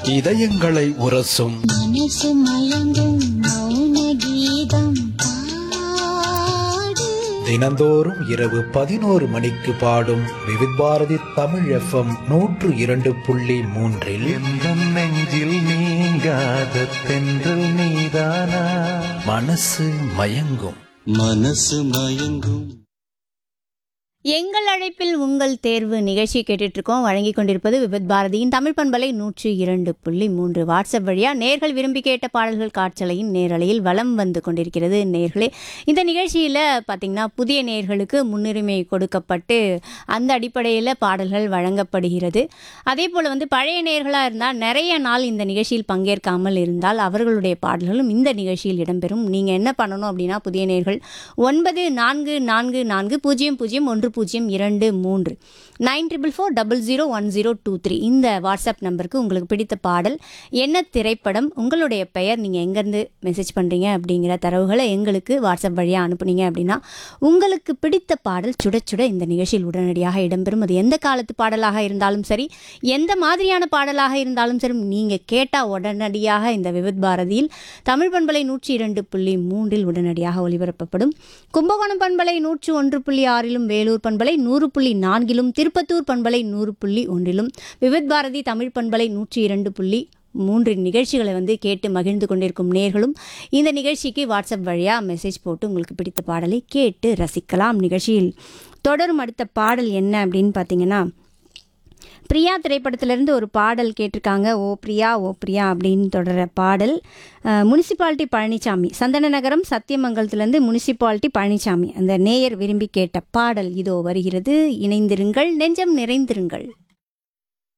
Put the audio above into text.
இதயங்களை உரசும் மனசு மயங்கும் மௌன கீதம் பாடு தினந்தோறும் இரவு பதினோரு மணிக்கு பாடும் விவித் பாரதி தமிழ் எஃப்எம் நூற்று இரண்டு புள்ளி மூன்றில் எந்தம் நெஞ்சில் நீங்காத தென்றல் நீதானா மனசு மயங்கும் மனசு மயங்கும் எங்கள் அழைப்பில் உங்கள் தேர்வு நிகழ்ச்சி கேட்டுட்டு இருக்கோம் வழங்கி கொண்டிருப்பது விபத் பாரதியின் தமிழ் பண்பலை நூற்றி இரண்டு புள்ளி மூன்று வாட்ஸ்அப் வழியா நேர்கள் விரும்பி கேட்ட பாடல்கள் காட்சலையின் நேரலையில் வலம் வந்து கொண்டிருக்கிறது நேர்களே இந்த நிகழ்ச்சியில் பார்த்தீங்கன்னா புதிய நேர்களுக்கு முன்னுரிமை கொடுக்கப்பட்டு அந்த அடிப்படையில் பாடல்கள் வழங்கப்படுகிறது அதே போல் வந்து பழைய நேர்களாக இருந்தால் நிறைய நாள் இந்த நிகழ்ச்சியில் பங்கேற்காமல் இருந்தால் அவர்களுடைய பாடல்களும் இந்த நிகழ்ச்சியில் இடம்பெறும் நீங்கள் என்ன பண்ணணும் அப்படின்னா புதிய நேர்கள் ஒன்பது நான்கு நான்கு நான்கு பூஜ்ஜியம் பூஜ்ஜியம் ஒன்று பூஜ்ஜியம் இரண்டு மூன்று nine triple four double zero one zero two three இந்த வாட்ஸ்அப் நம்பருக்கு உங்களுக்கு பிடித்த பாடல் என்ன திரைப்படம் உங்களுடைய பெயர் நீங்கள் எங்கேருந்து மெசேஜ் பண்ணுறீங்க அப்படிங்கிற தரவுகளை எங்களுக்கு வாட்ஸ்அப் வழியாக அனுப்புனீங்க அப்படின்னா உங்களுக்கு பிடித்த பாடல் சுட சுட இந்த நிகழ்ச்சியில் உடனடியாக இடம்பெறும் அது எந்த காலத்து பாடலாக இருந்தாலும் சரி எந்த மாதிரியான பாடலாக இருந்தாலும் சரி நீங்கள் கேட்டால் உடனடியாக இந்த விவித் பாரதியில் தமிழ் பண்பலை நூற்றி இரண்டு புள்ளி மூன்றில் உடனடியாக ஒளிபரப்பப்படும் கும்பகோணம் பண்பலை நூற்று ஒன்று புள்ளி ஆறிலும் வேலூர் பண்பலை நூறு புள்ளி நான்கிலும் திருப்பத்தூர் பண்பலை நூறு புள்ளி ஒன்றிலும் விவித் பாரதி தமிழ் பண்பலை நூற்றி இரண்டு புள்ளி மூன்று நிகழ்ச்சிகளை வந்து கேட்டு மகிழ்ந்து கொண்டிருக்கும் நேர்களும் இந்த நிகழ்ச்சிக்கு வாட்ஸ்அப் வழியாக மெசேஜ் போட்டு உங்களுக்கு பிடித்த பாடலை கேட்டு ரசிக்கலாம் நிகழ்ச்சியில் தொடரும் அடுத்த பாடல் என்ன அப்படின்னு பார்த்தீங்கன்னா பிரியா திரைப்படத்திலிருந்து ஒரு பாடல் கேட்டிருக்காங்க ஓ பிரியா ஓ பிரியா அப்படின்னு தொடர பாடல் முனிசிபாலிட்டி பழனிசாமி சந்தன நகரம் சத்தியமங்கலத்திலேருந்து முனிசிபாலிட்டி பழனிசாமி அந்த நேயர் விரும்பி கேட்ட பாடல் இதோ வருகிறது இணைந்திருங்கள் நெஞ்சம் நிறைந்திருங்கள்